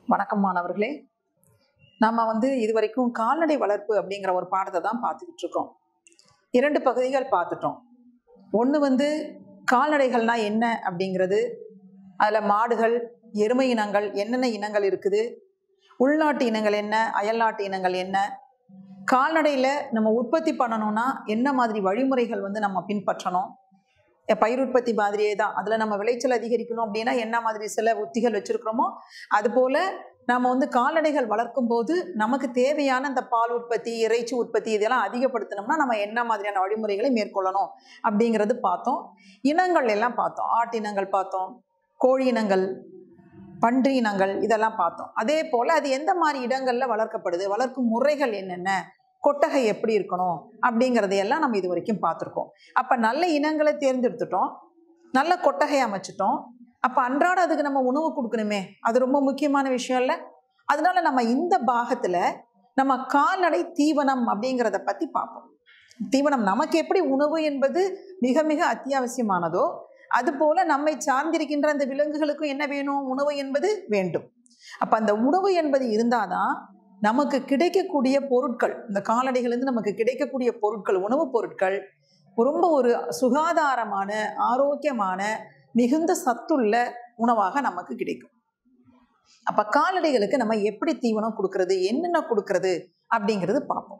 வணக்கம் மாணவர்களே நம்ம வந்து இது வரைக்கும் கால்நடை வளர்ப்பு அப்படிங்கிற ஒரு பாடத்தை தான் பார்த்துக்கிட்டு இருக்கோம் இரண்டு பகுதிகள் பார்த்துட்டோம் ஒன்று வந்து கால்நடைகள்னா என்ன அப்படிங்கிறது அதில் மாடுகள் எருமை இனங்கள் என்னென்ன இனங்கள் இருக்குது உள்நாட்டு இனங்கள் என்ன அயல்நாட்டு இனங்கள் என்ன கால்நடையில் நம்ம உற்பத்தி பண்ணணும்னா என்ன மாதிரி வழிமுறைகள் வந்து நம்ம பின்பற்றணும் எ- பயிர் உற்பத்தி மாதிரியே தான் அதில் நம்ம விளைச்சல் அதிகரிக்கணும் அப்படின்னா என்ன மாதிரி சில உத்திகள் வச்சுருக்கிறோமோ அதுபோல் நம்ம வந்து கால்நடைகள் வளர்க்கும் போது நமக்கு தேவையான இந்த பால் உற்பத்தி இறைச்சி உற்பத்தி இதெல்லாம் அதிகப்படுத்தணும்னா நம்ம என்ன மாதிரியான வழிமுறைகளை மேற்கொள்ளணும் அப்படிங்கிறது பார்த்தோம் இனங்கள் எல்லாம் பார்த்தோம் ஆட்டு இனங்கள் பார்த்தோம் கோழி இனங்கள் பன்றி இனங்கள் இதெல்லாம் பார்த்தோம் அதே போல் அது எந்த மாதிரி இடங்களில் வளர்க்கப்படுது வளர்க்கும் முறைகள் என்னென்ன கொட்டகை எப்படி இருக்கணும் அப்படிங்கிறதையெல்லாம் நம்ம இது வரைக்கும் பார்த்துருக்கோம் அப்போ நல்ல இனங்களை தேர்ந்தெடுத்துட்டோம் நல்ல கொட்டகை அமைச்சிட்டோம் அப்போ அன்றாட அதுக்கு நம்ம உணவு கொடுக்கணுமே அது ரொம்ப முக்கியமான விஷயம் இல்லை அதனால நம்ம இந்த பாகத்தில் நம்ம கால்நடை தீவனம் அப்படிங்கிறத பற்றி பார்ப்போம் தீவனம் நமக்கு எப்படி உணவு என்பது மிக மிக அத்தியாவசியமானதோ அதுபோல நம்மை சார்ந்திருக்கின்ற அந்த விலங்குகளுக்கும் என்ன வேணும் உணவு என்பது வேண்டும் அப்போ அந்த உணவு என்பது இருந்தாதான் நமக்கு கிடைக்கக்கூடிய பொருட்கள் இந்த கால்நடைகளிலிருந்து நமக்கு கிடைக்கக்கூடிய பொருட்கள் உணவுப் பொருட்கள் ரொம்ப ஒரு சுகாதாரமான ஆரோக்கியமான மிகுந்த சத்துள்ள உணவாக நமக்கு கிடைக்கும் அப்ப கால்நடைகளுக்கு நம்ம எப்படி தீவனம் கொடுக்கறது என்னென்ன கொடுக்கறது அப்படிங்கிறது பார்ப்போம்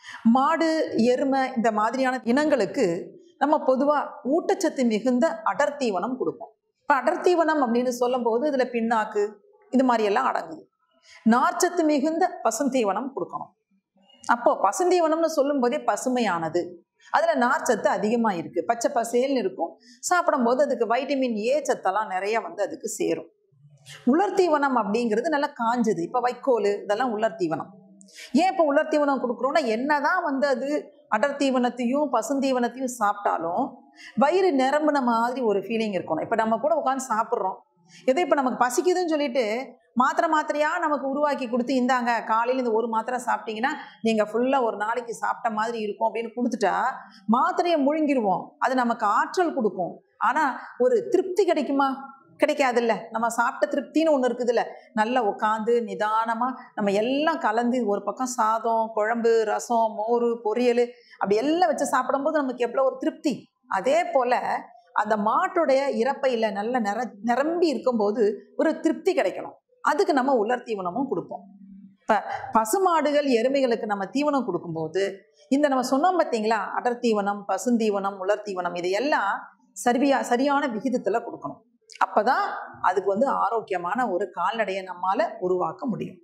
மாடு எருமை இந்த மாதிரியான இனங்களுக்கு நம்ம பொதுவாக ஊட்டச்சத்து மிகுந்த அடர் தீவனம் கொடுப்போம் இப்போ அடர் தீவனம் அப்படின்னு சொல்லும்போது இதில் பின்னாக்கு இது மாதிரி எல்லாம் அடங்குது நார்ச்சத்து மிகுந்த பசுந்தீவனம் கொடுக்கணும் அப்போ பசுந்தீவனம்னு சொல்லும்போதே பசுமையானது அதில் நார்ச்சத்து அதிகமாக இருக்குது பச்சை பசேல்னு இருக்கும் சாப்பிடும்போது அதுக்கு வைட்டமின் ஏ சத்தெல்லாம் நிறைய வந்து அதுக்கு சேரும் உலர்த்தீவனம் அப்படிங்கிறது நல்லா காஞ்சது இப்போ வைக்கோல் இதெல்லாம் உலர்த்தீவனம் ஏன் இப்போ உலர்த்தீவனம் கொடுக்குறோன்னா என்னதான் வந்து அது அடர் தீவனத்தையும் பசுந்தீவனத்தையும் சாப்பிட்டாலும் வயிறு நிரம்பின மாதிரி ஒரு ஃபீலிங் இருக்கணும் இப்போ நம்ம கூட உட்காந்து சாப்பிட்றோம் ஏதோ இப்போ நமக்கு பசிக்குதுன்னு சொல்லிட்டு மாத்திரை மாத்திரையா நமக்கு உருவாக்கி கொடுத்து இந்தாங்க காலையில் இந்த ஒரு மாத்திரை சாப்பிட்டீங்கன்னா நீங்கள் ஃபுல்லாக ஒரு நாளைக்கு சாப்பிட்ட மாதிரி இருக்கும் அப்படின்னு கொடுத்துட்டா மாத்திரையை முழுங்கிடுவோம் அது நமக்கு ஆற்றல் கொடுக்கும் ஆனால் ஒரு திருப்தி கிடைக்குமா கிடைக்காதுல்ல நம்ம சாப்பிட்ட திருப்தின்னு ஒன்று இருக்குதுல்ல நல்லா உட்காந்து நிதானமாக நம்ம எல்லாம் கலந்து ஒரு பக்கம் சாதம் குழம்பு ரசம் மோர் பொரியல் அப்படி எல்லாம் வச்சு சாப்பிடும்போது நமக்கு எவ்வளோ ஒரு திருப்தி அதே போல் அந்த மாட்டுடைய இறப்பையில் நல்ல நிற நிரம்பி இருக்கும்போது ஒரு திருப்தி கிடைக்கணும் அதுக்கு நம்ம உலர் தீவனமும் கொடுப்போம் இப்போ பசுமாடுகள் எருமைகளுக்கு நம்ம தீவனம் கொடுக்கும்போது இந்த நம்ம சொன்னோம் பார்த்தீங்களா அடர் தீவனம் பசுந்தீவனம் உலர் தீவனம் இதையெல்லாம் சரியா சரியான விகிதத்தில் கொடுக்கணும் அப்பதான் அதுக்கு வந்து ஆரோக்கியமான ஒரு கால்நடையை நம்மால உருவாக்க முடியும்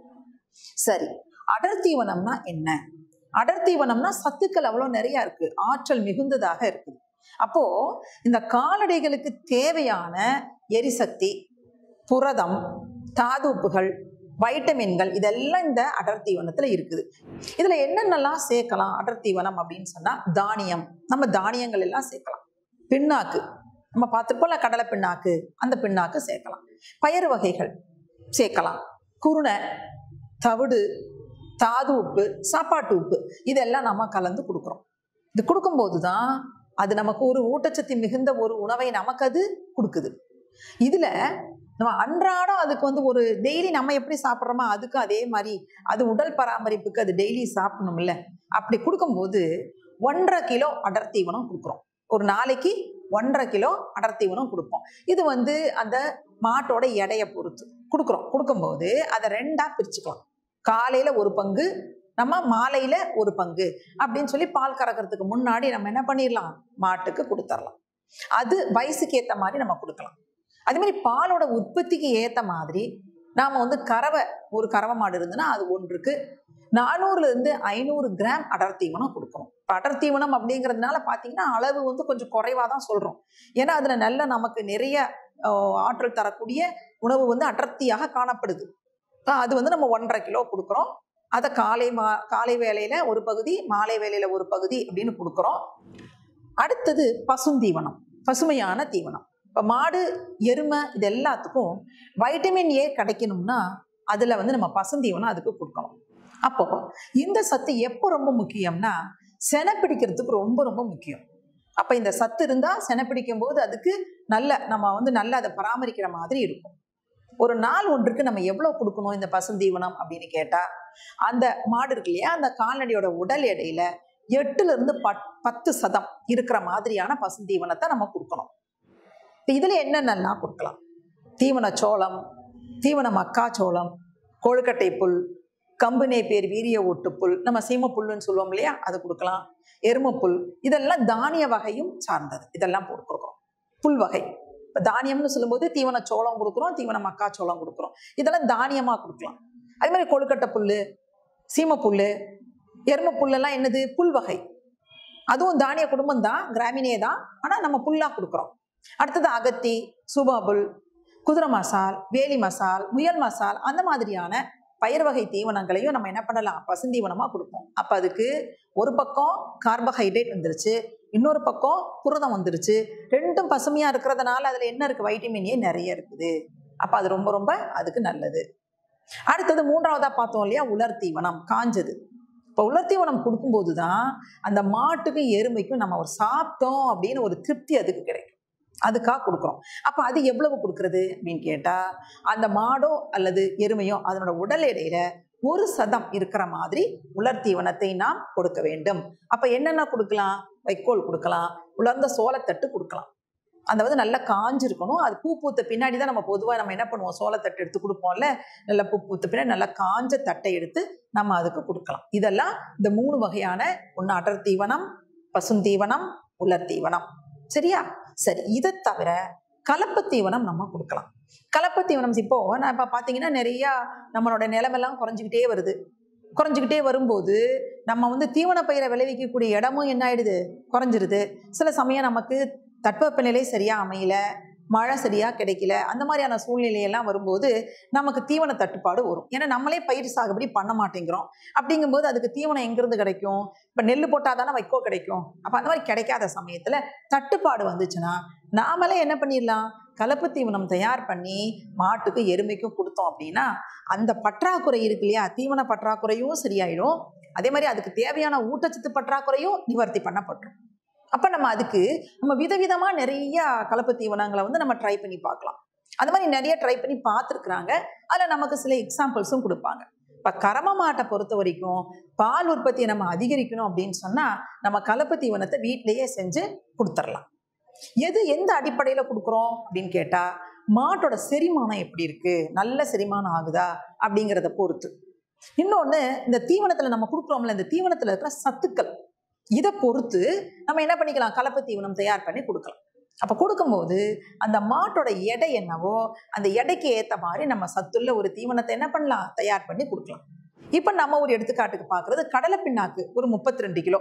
சரி அடர் தீவனம்னா என்ன அடர் தீவனம்னா சத்துக்கள் அவ்வளோ நிறைய இருக்கு ஆற்றல் மிகுந்ததாக இருக்குது அப்போ இந்த கால்நடைகளுக்கு தேவையான எரிசக்தி புரதம் தாதுப்புகள் வைட்டமின்கள் இதெல்லாம் இந்த அடர் தீவனத்தில் இருக்குது இதில் என்னென்னலாம் சேர்க்கலாம் அடர் தீவனம் அப்படின்னு சொன்னால் தானியம் நம்ம தானியங்கள் எல்லாம் சேர்க்கலாம் பிண்ணாக்கு நம்ம பார்த்துருப்போம்ல கடலை பிண்ணாக்கு அந்த பிண்ணாக்கு சேர்க்கலாம் பயறு வகைகள் சேர்க்கலாம் குருணை தவிடு தாது உப்பு சாப்பாட்டு உப்பு இதெல்லாம் நம்ம கலந்து கொடுக்குறோம் இது கொடுக்கும்போது தான் அது நமக்கு ஒரு ஊட்டச்சத்து மிகுந்த ஒரு உணவை நமக்கு அது கொடுக்குது இதில் நம்ம அன்றாடம் அதுக்கு வந்து ஒரு டெய்லி நம்ம எப்படி சாப்பிட்றோமோ அதுக்கும் அதே மாதிரி அது உடல் பராமரிப்புக்கு அது டெய்லி சாப்பிடணும்ல அப்படி கொடுக்கும்போது ஒன்றரை கிலோ அடர் தீவனம் கொடுக்குறோம் ஒரு நாளைக்கு ஒன்றரை கிலோ அடர் தீவனம் கொடுப்போம் இது வந்து அந்த மாட்டோட எடையை பொறுத்து கொடுக்குறோம் கொடுக்கும்போது அதை ரெண்டாக பிரிச்சுக்கலாம் காலையில் ஒரு பங்கு நம்ம மாலையில் ஒரு பங்கு அப்படின்னு சொல்லி பால் கறக்கிறதுக்கு முன்னாடி நம்ம என்ன பண்ணிடலாம் மாட்டுக்கு கொடுத்துர்லாம் அது வயசுக்கு ஏற்ற மாதிரி நம்ம கொடுக்கலாம் அதே மாதிரி பாலோட உற்பத்திக்கு ஏற்ற மாதிரி நாம் வந்து கறவை ஒரு கறவை மாடு இருந்துன்னா அது ஒன்றுக்கு நானூறுலேருந்து ஐநூறு கிராம் அடர் தீவனம் கொடுக்கணும் இப்போ அடர் தீவனம் அப்படிங்கிறதுனால பார்த்தீங்கன்னா அளவு வந்து கொஞ்சம் குறைவாக தான் சொல்கிறோம் ஏன்னா அதில் நல்ல நமக்கு நிறைய ஆஹ், ஆற்றல் தரக்கூடிய உணவு வந்து அடர்த்தியாக காணப்படுது ஆஹ், அது வந்து நம்ம ஒன்றரை கிலோ கொடுக்குறோம் அதை காலை மா காலை வேலையில் ஒரு பகுதி மாலை வேலையில் ஒரு பகுதி அப்படின்னு கொடுக்குறோம் அடுத்தது பசுந்தீவனம் பசுமையான தீவனம் இப்போ மாடு எருமை இது எல்லாத்துக்கும் வைட்டமின் ஏ கிடைக்கணும்னா அதில் வந்து நம்ம பசுந்தீவனம் அதுக்கு கொடுக்கணும் அப்போ இந்த சத்து எப்போ ரொம்ப முக்கியம்னா செனை பிடிக்கிறதுக்கு ரொம்ப ரொம்ப முக்கியம் அப்போ இந்த சத்து இருந்தால் செனை பிடிக்கும் போது அதுக்கு நல்ல நம்ம வந்து நல்லா அதை பராமரிக்கிற மாதிரி இருக்கும் ஒரு நாள் ஒன்றுக்கு நம்ம எவ்வளவு கொடுக்கணும் இந்த பசுந்தீவனம் அப்படின்னு கேட்டா அந்த மாடு இருக்கு இல்லையா அந்த கால்நடையோட உடல் எடையில எட்டுல இருந்து பத் பத்து சதம் இருக்கிற மாதிரியான பசுந்தீவனத்தை நம்ம கொடுக்கணும் இப்ப இதுல என்னென்னலாம் கொடுக்கலாம் தீவன சோளம் தீவன மக்காச்சோளம் கொழுக்கட்டை புல் கம்பு பேர் வீரிய ஓட்டு புல் நம்ம சீம புல்லுன்னு சொல்லுவோம் இல்லையா அது கொடுக்கலாம் எரும புல் இதெல்லாம் தானிய வகையும் சார்ந்தது இதெல்லாம் கொடுக்குறோம் புல் வகை இப்போ தானியம்னு சொல்லும்போது தீவன சோளம் கொடுக்குறோம் தீவன மக்காச்சோளம் கொடுக்குறோம் இதெல்லாம் தானியமாக கொடுக்கலாம் அதே மாதிரி கொழுக்கட்டை புல் சீம புல் எரும புல்லெல்லாம் என்னது புல் வகை அதுவும் தானிய குடும்பம் தான் கிராமினே தான் ஆனால் நம்ம புல்லாக கொடுக்குறோம் அடுத்தது அகத்தி சூபா புல் குதிரை மசால் வேலி மசால் முயல் மசால் அந்த மாதிரியான பயிர் வகை தீவனங்களையும் நம்ம என்ன பண்ணலாம் பசுந்தீவனமாக கொடுப்போம் அப்போ அதுக்கு ஒரு பக்கம் கார்போஹைட்ரேட் வந்துருச்சு இன்னொரு பக்கம் புரதம் வந்துருச்சு ரெண்டும் பசுமையாக இருக்கிறதுனால அதில் என்ன இருக்குது வைட்டமின் ஏ நிறைய இருக்குது அப்போ அது ரொம்ப ரொம்ப அதுக்கு நல்லது அடுத்தது மூன்றாவதாக பார்த்தோம் இல்லையா உலர் தீவனம் காஞ்சது இப்போ உலர் தீவனம் கொடுக்கும்போது தான் அந்த மாட்டுக்கும் எருமைக்கும் நம்ம ஒரு சாப்பிட்டோம் அப்படின்னு ஒரு திருப்தி அதுக்கு கிடைக்கும் அதுக்காக கொடுக்குறோம் அப்போ அது எவ்வளவு கொடுக்கறது அப்படின்னு கேட்டால் அந்த மாடோ அல்லது எருமையோ அதனோட உடல் எடையில ஒரு சதம் இருக்கிற மாதிரி உலர் தீவனத்தை நாம் கொடுக்க வேண்டும் அப்போ என்னென்ன கொடுக்கலாம் வைக்கோல் கொடுக்கலாம் உலர்ந்த சோளத்தட்டு கொடுக்கலாம் அந்த வந்து நல்லா காஞ்சிருக்கணும் அது பூ பூத்த பின்னாடி தான் நம்ம பொதுவாக நம்ம என்ன பண்ணுவோம் சோளத்தட்டு எடுத்து கொடுப்போம்ல நல்லா பூ பூத்த பின்னாடி நல்லா காஞ்ச தட்டை எடுத்து நம்ம அதுக்கு கொடுக்கலாம் இதெல்லாம் இந்த மூணு வகையான ஒன்று அடர் தீவனம் பசுந்தீவனம் உலர் தீவனம் சரியா சரி இதை தவிர கலப்பு தீவனம் நம்ம கொடுக்கலாம் கலப்பு தீவனம் இப்போ நான் இப்போ பார்த்தீங்கன்னா நிறையா நம்மளோட நிலமெல்லாம் குறைஞ்சிக்கிட்டே வருது குறைஞ்சிக்கிட்டே வரும்போது நம்ம வந்து தீவன பயிரை விளைவிக்கக்கூடிய இடமும் என்ன ஆயிடுது குறைஞ்சிருது சில சமயம் நமக்கு தட்பவெப்பநிலை சரியா அமையல மழை சரியா கிடைக்கல அந்த மாதிரியான சூழ்நிலையெல்லாம் வரும்போது நமக்கு தீவன தட்டுப்பாடு வரும் ஏன்னா நம்மளே பயிர் சாகுபடி பண்ண மாட்டேங்கிறோம் அப்படிங்கும்போது அதுக்கு தீவனம் எங்கிருந்து கிடைக்கும் இப்போ நெல் போட்டால் தானே வைக்கோ கிடைக்கும் அப்போ அந்த மாதிரி கிடைக்காத சமயத்தில் தட்டுப்பாடு வந்துச்சுன்னா நாமளே என்ன பண்ணிடலாம் கலப்பு தீவனம் தயார் பண்ணி மாட்டுக்கு எருமைக்கும் கொடுத்தோம் அப்படின்னா அந்த பற்றாக்குறை இருக்கு இல்லையா தீவன பற்றாக்குறையும் சரியாயிடும் அதே மாதிரி அதுக்கு தேவையான ஊட்டச்சத்து பற்றாக்குறையும் நிவர்த்தி பண்ணப்பட்டுரும் அப்போ நம்ம அதுக்கு நம்ம விதவிதமாக நிறைய கலப்பு தீவனங்களை வந்து நம்ம ட்ரை பண்ணி பார்க்கலாம் அந்த மாதிரி நிறைய ட்ரை பண்ணி பார்த்துருக்குறாங்க அதில் நமக்கு சில எக்ஸாம்பிள்ஸும் கொடுப்பாங்க இப்போ கறம மாட்டை பொறுத்த வரைக்கும் பால் உற்பத்தியை நம்ம அதிகரிக்கணும் அப்படின்னு சொன்னால் நம்ம கலப்பு தீவனத்தை வீட்டிலேயே செஞ்சு கொடுத்துடலாம் எது எந்த அடிப்படையில் கொடுக்குறோம் அப்படின்னு கேட்டால் மாட்டோட செரிமானம் எப்படி இருக்குது நல்ல செரிமானம் ஆகுதா அப்படிங்கிறத பொறுத்து இன்னொன்று இந்த தீவனத்தில் நம்ம கொடுக்குறோம்ல இந்த தீவனத்தில் இருக்கிற சத்துக்கள் இதை பொறுத்து நம்ம என்ன பண்ணிக்கலாம் கலப்பு தீவனம் தயார் பண்ணி கொடுக்கலாம் அப்போ கொடுக்கும்போது அந்த மாட்டோட எடை என்னவோ அந்த எடைக்கு ஏற்ற மாதிரி நம்ம சத்துள்ள ஒரு தீவனத்தை என்ன பண்ணலாம் தயார் பண்ணி கொடுக்கலாம் இப்போ நம்ம ஒரு எடுத்துக்காட்டுக்கு பார்க்குறது கடலை பிண்ணாக்கு ஒரு முப்பத்தி ரெண்டு கிலோ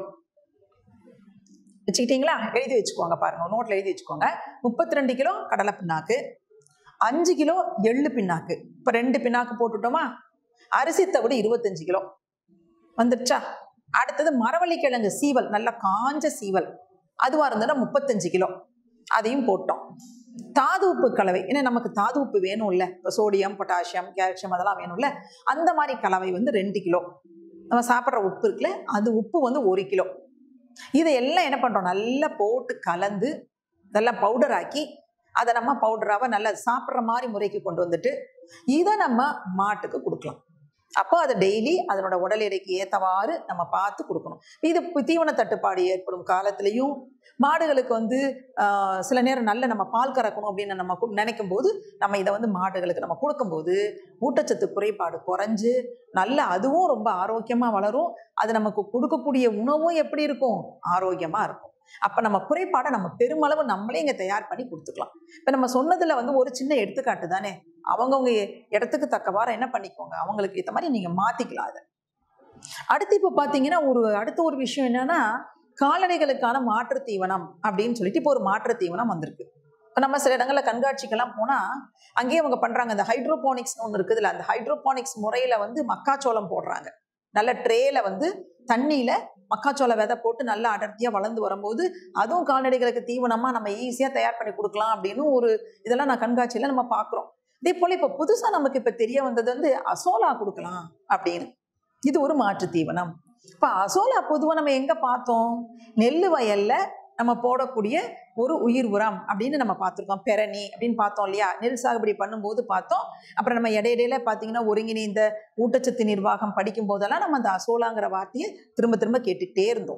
வச்சுக்கிட்டீங்களா எழுதி வச்சுக்கோங்க பாருங்க நோட்டில் எழுதி வச்சுக்கோங்க முப்பத்தி ரெண்டு கிலோ கடலை பிண்ணாக்கு அஞ்சு கிலோ எள்ளு பிண்ணாக்கு இப்போ ரெண்டு பிண்ணாக்கு போட்டுட்டோமா அரிசி தவிடு இருபத்தஞ்சு கிலோ வந்துடுச்சா அடுத்தது மரவள்ளி கிழங்கு சீவல் நல்லா காஞ்ச சீவல் அதுவாக இருந்ததுன்னா முப்பத்தஞ்சு கிலோ அதையும் போட்டோம் தாது உப்பு கலவை ஏன்னா நமக்கு தாது உப்பு வேணும்ல இப்போ சோடியம் பொட்டாசியம் கால்சியம் அதெல்லாம் வேணும்ல அந்த மாதிரி கலவை வந்து ரெண்டு கிலோ நம்ம சாப்பிட்ற உப்பு இருக்குல்ல அது உப்பு வந்து ஒரு கிலோ இதை எல்லாம் என்ன பண்ணுறோம் நல்லா போட்டு கலந்து நல்லா பவுடர் ஆக்கி அதை நம்ம பவுடராக நல்லா சாப்பிட்ற மாதிரி முறைக்கு கொண்டு வந்துட்டு இதை நம்ம மாட்டுக்கு கொடுக்கலாம் அப்போ அதை டெய்லி அதனோட உடல் எடைக்கு ஏற்றவாறு நம்ம பார்த்து கொடுக்கணும் இது தீவன தட்டுப்பாடு ஏற்படும் காலத்துலேயும் மாடுகளுக்கு வந்து ஆஹ், சில நேரம் நல்ல நம்ம பால் கறக்கணும் அப்படின்னு நம்ம கு- நினைக்கும் போது நம்ம இதை வந்து மாடுகளுக்கு நம்ம கொடுக்கும்போது ஊட்டச்சத்து குறைபாடு குறைஞ்சு நல்ல அதுவும் ரொம்ப ஆரோக்கியமாக வளரும் அது நமக்கு கொடுக்கக்கூடிய உணவும் எப்படி இருக்கும் ஆரோக்கியமாக இருக்கும் அப்போ நம்ம குறைபாடை நம்ம பெருமளவு நம்மளே இங்கே தயார் பண்ணி கொடுத்துக்கலாம் இப்போ நம்ம சொன்னதில் வந்து ஒரு சின்ன எடுத்துக்காட்டு தானே அவங்கவுங்க இடத்துக்கு தக்கவாறு என்ன பண்ணிக்கோங்க அவங்களுக்கு ஏற்ற மாதிரி நீங்கள் மாற்றிக்கலாம் அதை அடுத்து இப்போ பார்த்தீங்கன்னா ஒரு அடுத்த ஒரு விஷயம் என்னன்னா கால்நடைகளுக்கான மாற்று தீவனம் அப்படின்னு சொல்லிட்டு இப்போ ஒரு மாற்று தீவனம் வந்திருக்கு இப்போ நம்ம சில இடங்களில் கண்காட்சிக்கெல்லாம் போனால் அங்கேயே அவங்க பண்ணுறாங்க இந்த ஹைட்ரோபோனிக்ஸ் ஒன்று இருக்குதுல்ல அந்த ஹைட்ரோபோனிக்ஸ் முறையில் வந்து மக்காச்சோளம் போடுறாங்க நல்ல ட்ரேல வந்து தண்ணியில் மக்காச்சோள விதை போட்டு நல்லா அடர்த்தியாக வளர்ந்து வரும்போது அதுவும் கால்நடைகளுக்கு தீவனமாக நம்ம ஈஸியாக தயார் பண்ணி கொடுக்கலாம் அப்படின்னு ஒரு இதெல்லாம் நான் கண்காட்சியில் நம்ம பார்க்குறோம் இதே போல் இப்போ புதுசாக நமக்கு இப்போ தெரிய வந்தது வந்து அசோலா கொடுக்கலாம் அப்படின்னு இது ஒரு மாற்று தீவனம் இப்போ அசோலா பொதுவாக நம்ம எங்கே பார்த்தோம் நெல் வயல்ல நம்ம போடக்கூடிய ஒரு உயிர் உரம் அப்படின்னு நம்ம பார்த்துருக்கோம் பெரணி அப்படின்னு பார்த்தோம் இல்லையா நெல் சாகுபடி பண்ணும்போது பார்த்தோம் அப்புறம் நம்ம இடையிடையில பார்த்தீங்கன்னா ஒருங்கிணைந்த ஊட்டச்சத்து நிர்வாகம் படிக்கும் போதெல்லாம் நம்ம அந்த அசோலாங்கிற வார்த்தையை திரும்ப திரும்ப கேட்டுக்கிட்டே இருந்தோம்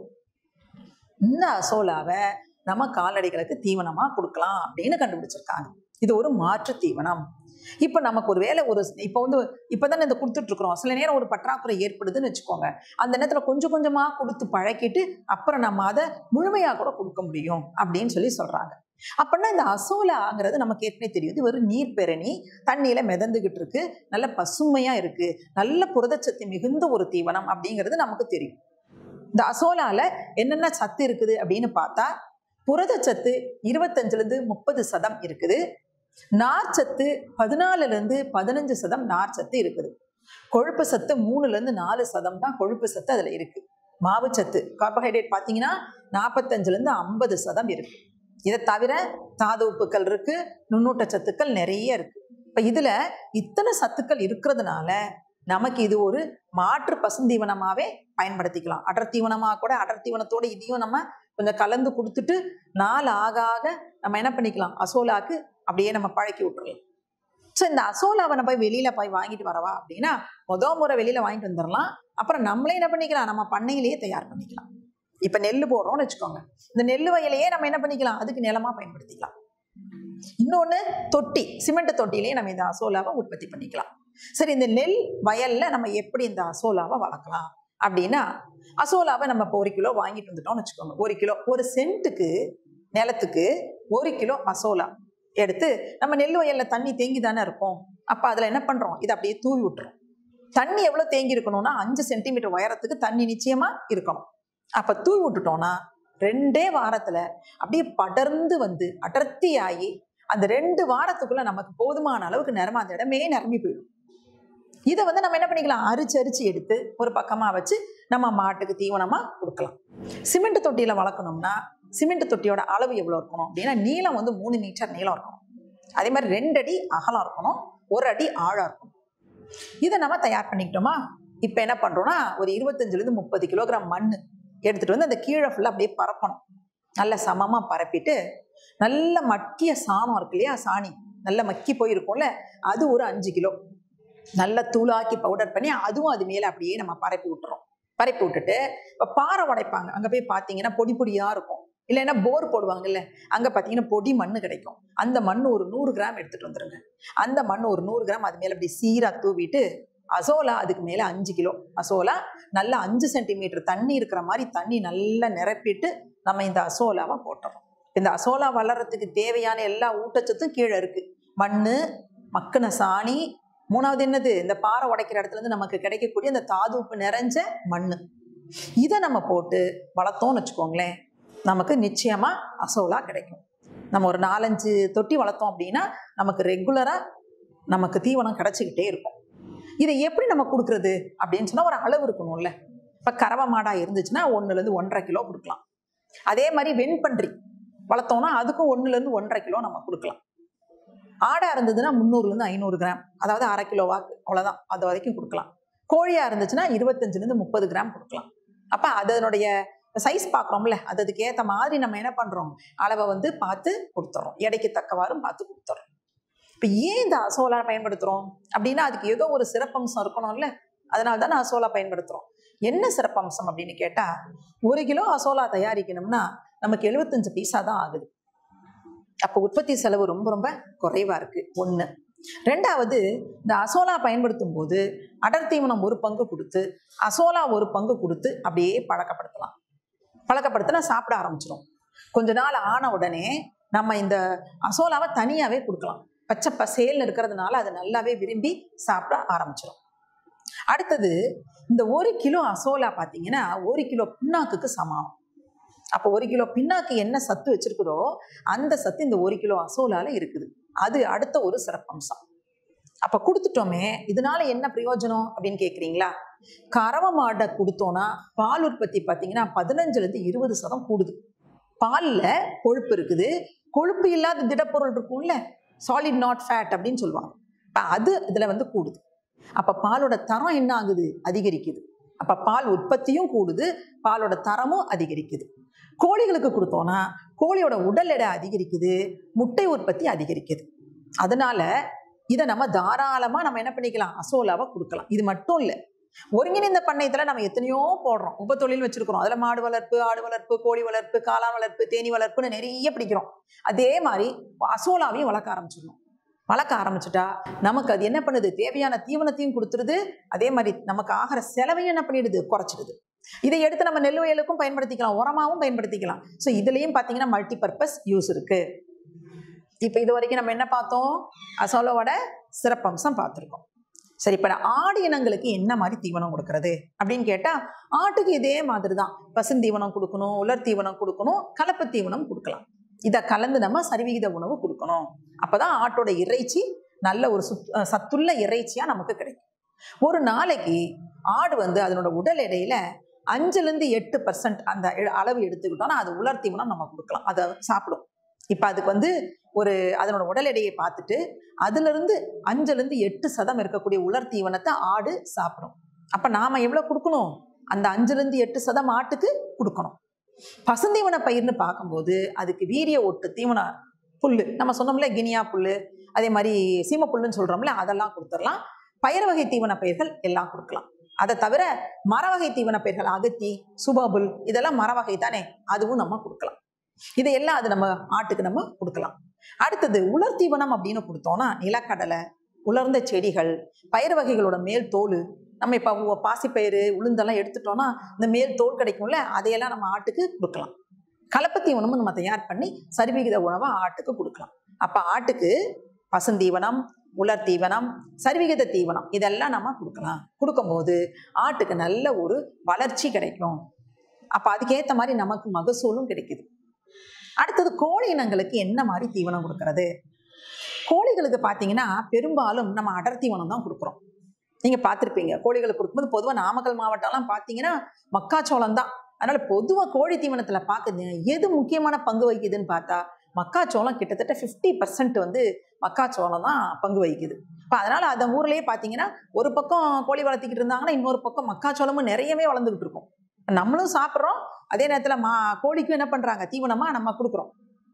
இந்த அசோலாவை நம்ம கால்நடைகளுக்கு தீவனமாக கொடுக்கலாம் அப்படின்னு கண்டுபிடிச்சிருக்காங்க இது ஒரு மாற்று தீவனம் இப்போ நமக்கு ஒரு வேலை ஒரு இப்போ வந்து இப்போ தானே இந்த கொடுத்துட்ருக்குறோம் சில நேரம் ஒரு பற்றாக்குறை ஏற்படுதுன்னு வச்சுக்கோங்க அந்த நேரத்தில் கொஞ்சம் கொஞ்சமாக கொடுத்து பழக்கிட்டு அப்புறம் நம்ம அதை முழுமையாக கூட கொடுக்க முடியும் அப்படின்னு சொல்லி சொல்கிறாங்க அப்படின்னா இந்த அசோலாங்கிறது நமக்கு ஏற்கனவே தெரியும் இது ஒரு நீர்ப்பெரணி தண்ணியில மிதந்துகிட்டு இருக்கு நல்ல பசுமையா இருக்கு நல்ல புரதச்சத்து மிகுந்த ஒரு தீவனம் அப்படிங்கிறது நமக்கு தெரியும் இந்த அசோலால என்னென்ன சத்து இருக்குது அப்படின்னு பார்த்தா புரதச்சத்து இருபத்தஞ்சுலேருந்து முப்பது சதம் இருக்குது நார்ச்சத்து பதினாலுலேருந்து பதினஞ்சு சதம் நார்ச்சத்து இருக்குது கொழுப்பு சத்து மூணுலேருந்து நாலு சதம் தான் கொழுப்பு சத்து அதில் இருக்கு மாவுச்சத்து கார்போஹைட்ரேட் பார்த்தீங்கன்னா நாற்பத்தஞ்சுலேருந்து ஐம்பது சதம் இருக்கு இதை தவிர தாது உப்புக்கள் இருக்கு நுண்ணூட்ட சத்துக்கள் நிறைய இருக்கு இப்போ இதில் இத்தனை சத்துக்கள் இருக்கிறதுனால நமக்கு இது ஒரு மாற்று பசுந்தீவனமாகவே பயன்படுத்திக்கலாம் அடர் தீவனமாக கூட அடர் தீவனத்தோட இதையும் நம்ம கொஞ்சம் கலந்து கொடுத்துட்டு நாள் ஆக ஆக நம்ம என்ன பண்ணிக்கலாம் அசோலாக்கு அப்படியே நம்ம பழக்கி விட்டுறலாம் ஸோ இந்த அசோலாவை நம்ம போய் வெளியில போய் வாங்கிட்டு வரவா அப்படின்னா முத முறை வெளியில வாங்கிட்டு வந்துடலாம் அப்புறம் நம்மளே என்ன பண்ணிக்கலாம் நம்ம பண்ணையிலேயே தயார் பண்ணிக்கலாம் இப்போ நெல் போடுறோம்னு வச்சுக்கோங்க இந்த நெல் வயலையே நம்ம என்ன பண்ணிக்கலாம் அதுக்கு நிலமா பயன்படுத்திக்கலாம் இன்னொன்று தொட்டி சிமெண்ட் தொட்டிலேயே நம்ம இந்த அசோலாவை உற்பத்தி பண்ணிக்கலாம் சரி இந்த நெல் வயல்ல நம்ம எப்படி இந்த அசோலாவை வளர்க்கலாம் அப்படின்னா அசோலாவை நம்ம இப்போ ஒரு கிலோ வாங்கிட்டு வந்துட்டோம்னு வச்சுக்கோங்க ஒரு கிலோ ஒரு சென்ட்டுக்கு நிலத்துக்கு ஒரு கிலோ அசோலா எடுத்து நம்ம நெல் வயல்ல தண்ணி தேங்கி தானே இருக்கும் அப்போ அதில் என்ன பண்ணுறோம் இதை அப்படியே தூவி விட்டுறோம் தண்ணி எவ்வளோ தேங்கி இருக்கணும்னா அஞ்சு சென்டிமீட்டர் உயரத்துக்கு தண்ணி நிச்சயமா இருக்கணும் அப்போ தூவி விட்டுட்டோம்னா ரெண்டே வாரத்தில் அப்படியே படர்ந்து வந்து அடர்த்தி ஆகி அந்த ரெண்டு வாரத்துக்குள்ள நமக்கு போதுமான அளவுக்கு நிறமா அந்த இடமே நிரம்பி போயிடும் இதை வந்து நம்ம என்ன பண்ணிக்கலாம் அரிச்சு அரிச்சு எடுத்து ஒரு பக்கமாக வச்சு நம்ம மாட்டுக்கு தீவனமாக கொடுக்கலாம் சிமெண்ட் தொட்டியில் வளர்க்கணும்னா சிமெண்ட் தொட்டியோட அளவு எவ்வளோ இருக்கணும் அப்படின்னா நீளம் வந்து மூணு மீட்டர் நீளம் இருக்கணும் அதே மாதிரி ரெண்டு அடி அகலம் இருக்கணும் ஒரு அடி ஆழம் இருக்கணும் இதை நம்ம தயார் பண்ணிக்கிட்டோமா இப்போ என்ன பண்ணுறோம்னா ஒரு இருபத்தஞ்சிலேருந்து முப்பது கிலோகிராம் மண் எடுத்துகிட்டு வந்து அந்த கீழே ஃபுல்லாக அப்படியே பரப்பணும் நல்ல சமமாக பரப்பிட்டு நல்ல மக்கிய சாணம் இருக்கு இல்லையா சாணி நல்ல மக்கி போயிருக்கும்ல அது ஒரு அஞ்சு கிலோ நல்ல தூளாக்கி பவுடர் பண்ணி அதுவும் அது மேலே அப்படியே நம்ம பரப்பி விட்டுறோம் பரப்பி விட்டுட்டு இப்போ பாறை உடைப்பாங்க அங்கே போய் பார்த்தீங்கன்னா பொடி பொடியாக இருக்கும் இல்லைன்னா போர் போடுவாங்கல்ல அங்கே பார்த்தீங்கன்னா பொடி மண் கிடைக்கும் அந்த மண் ஒரு நூறு கிராம் எடுத்துகிட்டு வந்துருங்க அந்த மண் ஒரு நூறு கிராம் அது மேலே அப்படி சீராக தூவிட்டு அசோலா அதுக்கு மேலே அஞ்சு கிலோ அசோலா நல்லா அஞ்சு சென்டிமீட்டர் தண்ணி இருக்கிற மாதிரி தண்ணி நல்லா நிரப்பிட்டு நம்ம இந்த அசோலாவை போட்டுறோம் இந்த அசோலா வளர்றதுக்கு தேவையான எல்லா ஊட்டச்சத்தும் கீழே இருக்கு மண் மக்கின சாணி மூணாவது என்னது இந்த பாறை உடைக்கிற இடத்துல இருந்து நமக்கு கிடைக்கக்கூடிய இந்த தாது உப்பு நிறைஞ்ச மண் இதை நம்ம போட்டு வளர்த்தோம்னு வச்சுக்கோங்களேன் நமக்கு நிச்சயமா அசோலா கிடைக்கும் நம்ம ஒரு நாலஞ்சு தொட்டி வளர்த்தோம் அப்படின்னா நமக்கு ரெகுலராக நமக்கு தீவனம் கிடைச்சிக்கிட்டே இருக்கும் இதை எப்படி நம்ம கொடுக்குறது அப்படின்னு சொன்னால் ஒரு அளவு இருக்கணும்ல இப்போ கறவை மாடாக இருந்துச்சுன்னா ஒன்றுலேருந்து ஒன்றரை கிலோ கொடுக்கலாம் அதே மாதிரி வெண்பன்றி வளர்த்தோம்னா அதுக்கும் ஒன்றுலேருந்து ஒன்றரை கிலோ நம்ம கொடுக்கலாம் ஆடாக இருந்ததுன்னா முந்நூறுலேருந்து ஐநூறு கிராம் அதாவது அரை கிலோவாக்கு அவ்வளோதான் அது வரைக்கும் கொடுக்கலாம் கோழியாக இருந்துச்சுன்னா இருபத்தஞ்சுலேருந்து முப்பது கிராம் கொடுக்கலாம் அப்போ அதனுடைய சைஸ் பார்க்குறோம்ல அது அதுக்கு ஏற்ற மாதிரி நம்ம என்ன பண்ணுறோம் அளவை வந்து பார்த்து கொடுத்துறோம் எடைக்கு தக்கவாறும் பார்த்து கொடுத்துறோம் இப்போ ஏன் இந்த அசோலா பயன்படுத்துகிறோம் அப்படின்னா அதுக்கு ஏதோ ஒரு சிறப்பம்சம் இருக்கணும்ல அதனால தான் அசோலா பயன்படுத்துகிறோம் என்ன சிறப்பம்சம் அப்படின்னு கேட்டால் ஒரு கிலோ அசோலா தயாரிக்கணும்னா நமக்கு எழுபத்தஞ்சு பைசா தான் ஆகுது அப்போ உற்பத்தி செலவு ரொம்ப ரொம்ப குறைவாக இருக்குது ஒன்று ரெண்டாவது இந்த அசோலா பயன்படுத்தும் போது அடர் தீவனம் ஒரு பங்கு கொடுத்து அசோலா ஒரு பங்கு கொடுத்து அப்படியே பழக்கப்படுத்தலாம் பழக்கப்படுத்தினா சாப்பிட ஆரம்பிச்சிடும் கொஞ்ச நாள் ஆன உடனே நம்ம இந்த அசோலாவை தனியாகவே கொடுக்கலாம் பச்சை பசேல்னு இருக்கிறதுனால அது நல்லாவே விரும்பி சாப்பிட ஆரம்பிச்சிடும் அடுத்தது இந்த ஒரு கிலோ அசோலா பார்த்தீங்கன்னா ஒரு கிலோ புண்ணாக்குக்கு சமம் அப்போ ஒரு கிலோ பின்னாக்கு என்ன சத்து வச்சிருக்குதோ அந்த சத்து இந்த ஒரு கிலோ அசோலால இருக்குது அது அடுத்த ஒரு சிறப்பம்சம் அப்ப கொடுத்துட்டோமே இதனால என்ன பிரயோஜனம் அப்படின்னு கேக்குறீங்களா கறவை மாடை கொடுத்தோம்னா பால் உற்பத்தி பார்த்தீங்கன்னா பதினஞ்சுல இருந்து இருபது சதம் கூடுது பால்ல கொழுப்பு இருக்குது கொழுப்பு இல்லாத திடப்பொருள் இருக்கும்ல சாலிட் நாட் ஃபேட் அப்படின்னு சொல்லுவாங்க அப்ப அது இதுல வந்து கூடுது அப்ப பாலோட தரம் என்ன ஆகுது அதிகரிக்குது அப்ப பால் உற்பத்தியும் கூடுது பாலோட தரமும் அதிகரிக்குது கோழிகளுக்கு கொடுத்தோம்னா கோழியோட உடல் எடை அதிகரிக்குது முட்டை உற்பத்தி அதிகரிக்குது அதனால இதை நம்ம தாராளமா நம்ம என்ன பண்ணிக்கலாம் அசோலாவை கொடுக்கலாம் இது மட்டும் இல்லை ஒருங்கிணைந்த பண்ணையத்துல நம்ம எத்தனையோ போடுறோம் உபத்தொழில் வச்சிருக்கிறோம் அதுல மாடு வளர்ப்பு ஆடு வளர்ப்பு கோழி வளர்ப்பு காளான் வளர்ப்பு தேனி வளர்ப்புன்னு நிறைய பிடிக்கிறோம் அதே மாதிரி அசோலாவையும் வளர்க்க ஆரம்பிச்சிடணும் வளர்க்க ஆரம்பிச்சுட்டா நமக்கு அது என்ன பண்ணுது தேவையான தீவனத்தையும் கொடுத்துருது அதே மாதிரி நமக்கு ஆகிற செலவையும் என்ன பண்ணிடுது குறைச்சிடுது இதை எடுத்து நம்ம நெல் வயலுக்கும் பயன்படுத்திக்கலாம் உரமாவும் பயன்படுத்திக்கலாம் ஸோ இதுலயும் பார்த்தீங்கன்னா மல்டி பர்பஸ் யூஸ் இருக்கு இப்போ இது வரைக்கும் நம்ம என்ன பார்த்தோம் அசோலாவோட சிறப்பம்சம் பார்த்துருக்கோம் சரி இப்போ ஆடு இனங்களுக்கு என்ன மாதிரி தீவனம் கொடுக்கறது அப்படின்னு கேட்டால் ஆட்டுக்கு இதே மாதிரி தான் பசுந்தீவனம் கொடுக்கணும் உலர் தீவனம் கொடுக்கணும் கலப்பு தீவனம் கொடுக்கலாம் இதை கலந்து நம்ம சரிவிகித உணவு கொடுக்கணும் அப்பதான் ஆட்டோட இறைச்சி நல்ல ஒரு சுத் அஹ் சத்துள்ள இறைச்சியா நமக்கு கிடைக்கும் ஒரு நாளைக்கு ஆடு வந்து அதனோட உடல் எடையில அஞ்சுலேருந்து எட்டு பர்சன்ட் அந்த எ- அளவு எடுத்துக்கிட்டோம்னா அது உலர் தீவனம் நம்ம கொடுக்கலாம் அதை சாப்பிடும் இப்போ அதுக்கு வந்து ஒரு அதனோட உடல் எடையை பார்த்துட்டு அதுலேருந்து அஞ்சுலேருந்து எட்டு சதம் இருக்கக்கூடிய உலர் தீவனத்தை ஆடு சாப்பிடும் அப்போ நாம் எவ்வளோ கொடுக்கணும் அந்த அஞ்சுலேருந்து எட்டு சதம் ஆட்டுக்கு கொடுக்கணும் பசுந்தீவன பயிர்னு பார்க்கும்போது அதுக்கு வீரிய ஒட்டு தீவன புல்லு நம்ம சொன்னோம்ல கினியா புல்லு அதே மாதிரி சீம புல்லுன்னு சொல்றோம்ல அதெல்லாம் கொடுத்துடலாம் பயிர் வகை தீவன பயிர்கள் எல்லாம் கொடுக்கலாம் அதை தவிர மர வகை தீவன பயிர்கள் அகத்தி சுபாபுல் இதெல்லாம் மர வகை தானே அதுவும் நம்ம கொடுக்கலாம் இதையெல்லாம் அது நம்ம ஆட்டுக்கு நம்ம கொடுக்கலாம் அடுத்தது உலர் தீவனம் அப்படின்னு கொடுத்தோம்னா நிலக்கடலை உலர்ந்த செடிகள் பயிர் வகைகளோட மேல் தோல் நம்ம இப்போ பாசிப்பயிறு உளுந்தெல்லாம் எடுத்துட்டோம்னா இந்த மேல் தோல் கிடைக்கும்ல அதையெல்லாம் நம்ம ஆட்டுக்கு கொடுக்கலாம் கலப்பு தீவனமும் நம்ம தயார் பண்ணி சரிவிகித உணவை ஆட்டுக்கு கொடுக்கலாம் அப்போ ஆட்டுக்கு பசுந்தீவனம் உலர் தீவனம் சரிவிகித தீவனம் இதெல்லாம் நம்ம கொடுக்கலாம் கொடுக்கும்போது ஆட்டுக்கு நல்ல ஒரு வளர்ச்சி கிடைக்கும் அப்போ அதுக்கேற்ற மாதிரி நமக்கு மகசூலும் கிடைக்குது அடுத்தது கோழி இனங்களுக்கு என்ன மாதிரி தீவனம் கொடுக்கறது கோழிகளுக்கு பார்த்தீங்கன்னா பெரும்பாலும் நம்ம அடர் தீவனம் தான் கொடுக்குறோம் நீங்கள் பார்த்துருப்பீங்க கோழிகளுக்கு கொடுக்கும்போது பொதுவாக நாமக்கல் மாவட்டம்லாம் பார்த்தீங்கன்னா மக்காச்சோளம் தான் அதனால பொதுவாக கோழி தீவனத்தில் பார்க்குது எது முக்கியமான பங்கு வகிக்குதுன்னு பார்த்தா மக்காச்சோளம் கிட்டத்தட்ட ஃபிஃப்டி பர்சன்ட் வந்து மக்காச்சோளம் தான் பங்கு வகிக்குது இப்போ அதனால அந்த ஊர்லயே பார்த்தீங்கன்னா ஒரு பக்கம் கோழி வளர்த்திக்கிட்டு இருந்தாங்கன்னா இன்னொரு பக்கம் மக்காச்சோளமும் நிறையவே வளர்ந்துக்கிட்டு இருக்கும் நம்மளும் சாப்பிட்றோம் அதே நேரத்தில் மா கோழிக்கும் என்ன பண்ணுறாங்க தீவனமாக நம்ம கொடுக்குறோம்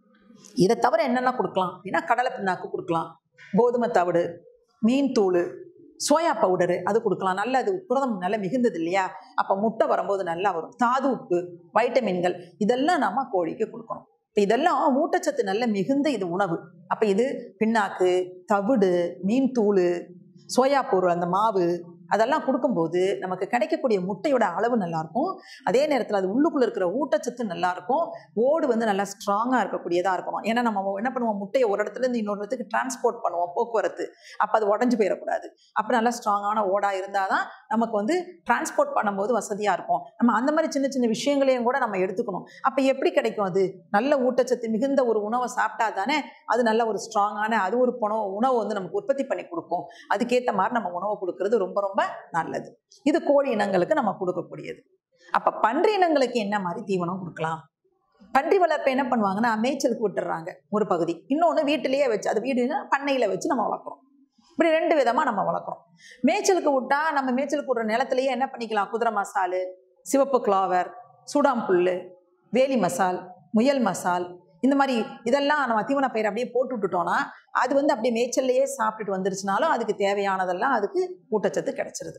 இதை தவிர என்னெல்லாம் கொடுக்கலாம் அப்படின்னா கடலை பிண்ணாக்கு கொடுக்கலாம் கோதுமை தவிடு மீன் தூள் சோயா பவுடரு அது கொடுக்கலாம் நல்ல அது புரதம் நல்ல மிகுந்தது இல்லையா அப்போ முட்டை வரும்போது நல்லா வரும் தாது உப்பு வைட்டமின்கள் இதெல்லாம் நம்ம கோழிக்கு கொடுக்கணும் இப்போ இதெல்லாம் ஊட்டச்சத்து நல்ல மிகுந்த இது உணவு அப்போ இது பிண்ணாக்கு தவிடு மீன் தூள் சோயா பொருள் அந்த மாவு அதெல்லாம் கொடுக்கும்போது நமக்கு கிடைக்கக்கூடிய முட்டையோட அளவு நல்லா இருக்கும் அதே நேரத்தில் அது உள்ளுக்குள்ள இருக்கிற ஊட்டச்சத்து நல்லா இருக்கும் ஓடு வந்து நல்லா ஸ்ட்ராங்காக இருக்கக்கூடியதாக இருக்கணும் ஏன்னா நம்ம என்ன பண்ணுவோம் முட்டையை ஒரு இடத்துல இருந்து இன்னொரு இடத்துக்கு டிரான்ஸ்போர்ட் பண்ணுவோம் போக்குவரத்து அப்போ அது உடஞ்சு போயிடக்கூடாது அப்போ நல்லா ஸ்ட்ராங்கான ஓடாக இருந்தால் தான் நமக்கு வந்து டிரான்ஸ்போர்ட் பண்ணும்போது வசதியாக இருக்கும் நம்ம அந்த மாதிரி சின்ன சின்ன விஷயங்களையும் கூட நம்ம எடுத்துக்கணும் அப்போ எப்படி கிடைக்கும் அது நல்ல ஊட்டச்சத்து மிகுந்த ஒரு உணவை சாப்பிட்டா தானே அது நல்ல ஒரு ஸ்ட்ராங்கான அது ஒரு உணவு உணவு வந்து நமக்கு உற்பத்தி பண்ணி கொடுக்கும் அதுக்கேற்ற மாதிரி நம்ம உணவு கொடுக்கறது ரொம்ப ரொம்ப நல்லது இது கோழி இனங்களுக்கு நம்ம கொடுக்கக்கூடியது அப்ப பன்றி இனங்களுக்கு என்ன மாதிரி தீவனம் கொடுக்கலாம் பன்றி வளர்ப்பை என்ன பண்ணுவாங்கன்னா மேய்ச்சலுக்கு விட்டுறாங்க ஒரு பகுதி இன்னொன்று வீட்டிலேயே வச்சு அது வீடுனா பண்ணையில வச்சு நம்ம வளர்க்குறோம் இப்படி ரெண்டு விதமா நம்ம வளர்க்குறோம் மேய்ச்சலுக்கு விட்டா நம்ம மேய்ச்சலுக்கு விடுற நிலத்திலேயே என்ன பண்ணிக்கலாம் குதிரை மசாலு சிவப்பு கிளாவர் சூடாம் புல்லு வேலி மசால் முயல் மசால் இந்த மாதிரி இதெல்லாம் நம்ம தீவன பயிர் அப்படியே போட்டு விட்டுட்டோம்னா அது வந்து அப்படியே மேய்ச்சல்லையே சாப்பிட்டுட்டு வந்துருச்சுனாலும் அதுக்கு தேவையானதெல்லாம் அதுக்கு ஊட்டச்சத்து கிடைச்சிருது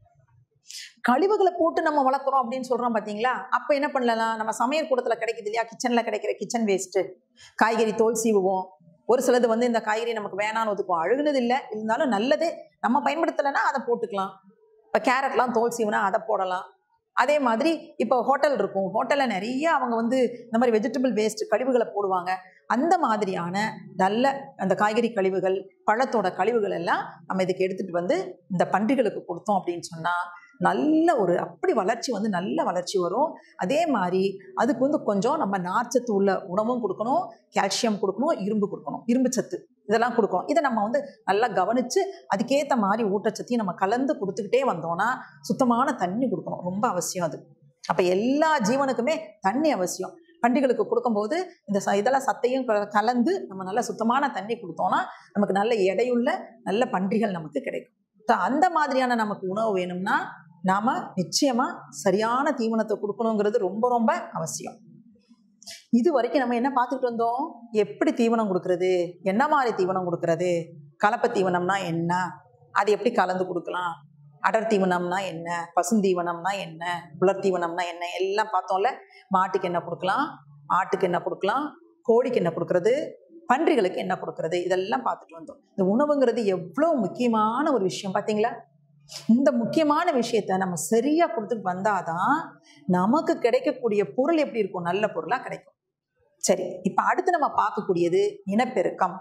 கழிவுகளை போட்டு நம்ம வளர்க்குறோம் அப்படின்னு சொல்றோம் பாத்தீங்களா அப்ப என்ன பண்ணலாம் நம்ம சமையல் கூடத்துல கிடைக்குது இல்லையா கிச்சன்ல கிடைக்கிற கிச்சன் வேஸ்ட் காய்கறி தோல் சீவுவோம் ஒரு சிலது வந்து இந்த காய்கறி நமக்கு வேணான்னு ஒதுக்குவோம் அழுகுனது இல்லை இருந்தாலும் நல்லது நம்ம பயன்படுத்தலைன்னா அதை போட்டுக்கலாம் இப்போ கேரட்லாம் தோல் சீவுனா அதை போடலாம் அதே மாதிரி இப்போ ஹோட்டல் இருக்கும் ஹோட்டலில் நிறைய அவங்க வந்து இந்த மாதிரி வெஜிடபிள் வேஸ்ட் கழிவுகளை போடுவாங்க அந்த மாதிரியான நல்ல அந்த காய்கறி கழிவுகள் பழத்தோட கழிவுகள் எல்லாம் நம்ம இதுக்கு எடுத்துட்டு வந்து இந்த பன்றிகளுக்கு கொடுத்தோம் அப்படின்னு சொன்னால் நல்ல ஒரு அப்படி வளர்ச்சி வந்து நல்ல வளர்ச்சி வரும் அதே மாதிரி அதுக்கு வந்து கொஞ்சம் நம்ம நார்ச்சத்து உள்ள உணவும் கொடுக்கணும் கால்சியம் கொடுக்கணும் இரும்பு கொடுக்கணும் இரும்பு சத்து இதெல்லாம் கொடுக்கணும் இதை நம்ம வந்து நல்லா கவனித்து அதுக்கேற்ற மாதிரி ஊட்டச்சத்தையும் நம்ம கலந்து கொடுத்துக்கிட்டே வந்தோம்னா சுத்தமான தண்ணி கொடுக்கணும் ரொம்ப அவசியம் அது அப்போ எல்லா ஜீவனுக்குமே தண்ணி அவசியம் பண்டிகளுக்கு கொடுக்கும்போது இந்த ச இதெல்லாம் சத்தையும் க- கலந்து நம்ம நல்ல சுத்தமான தண்ணி கொடுத்தோம்னா நமக்கு நல்ல எடையுள்ள நல்ல பன்றிகள் நமக்கு கிடைக்கும் So, அந்த மாதிரியான நமக்கு உணவு வேணும்னா நாம நிச்சயமா சரியான தீவனத்தை கொடுக்கணுங்கிறது ரொம்ப ரொம்ப அவசியம் இது வரைக்கும் நம்ம என்ன பார்த்துட்டு வந்தோம் எப்படி தீவனம் கொடுக்கறது என்ன மாதிரி தீவனம் கொடுக்கறது கலப்பை தீவனம்னா என்ன அது எப்படி கலந்து கொடுக்கலாம் அடர் தீவனம்னா என்ன பசுந்தீவனம்னா என்ன புலர் தீவனம்னா என்ன எல்லாம் பார்த்தோம்ல மாட்டுக்கு என்ன கொடுக்கலாம் ஆட்டுக்கு என்ன கொடுக்கலாம் கோழிக்கு என்ன கொடுக்கறது பன்றிகளுக்கு என்ன கொடுக்கறது இதெல்லாம் பார்த்துட்டு வந்தோம் இந்த உணவுங்கிறது எவ்வளோ முக்கியமான ஒரு விஷயம் பார்த்தீங்களா இந்த முக்கியமான விஷயத்த நம்ம சரியா கொடுத்துட்டு வந்தாதான் நமக்கு கிடைக்கக்கூடிய பொருள் எப்படி இருக்கும் நல்ல பொருளா கிடைக்கும் சரி இப்ப அடுத்து நம்ம பார்க்கக்கூடியது இனப்பெருக்கம்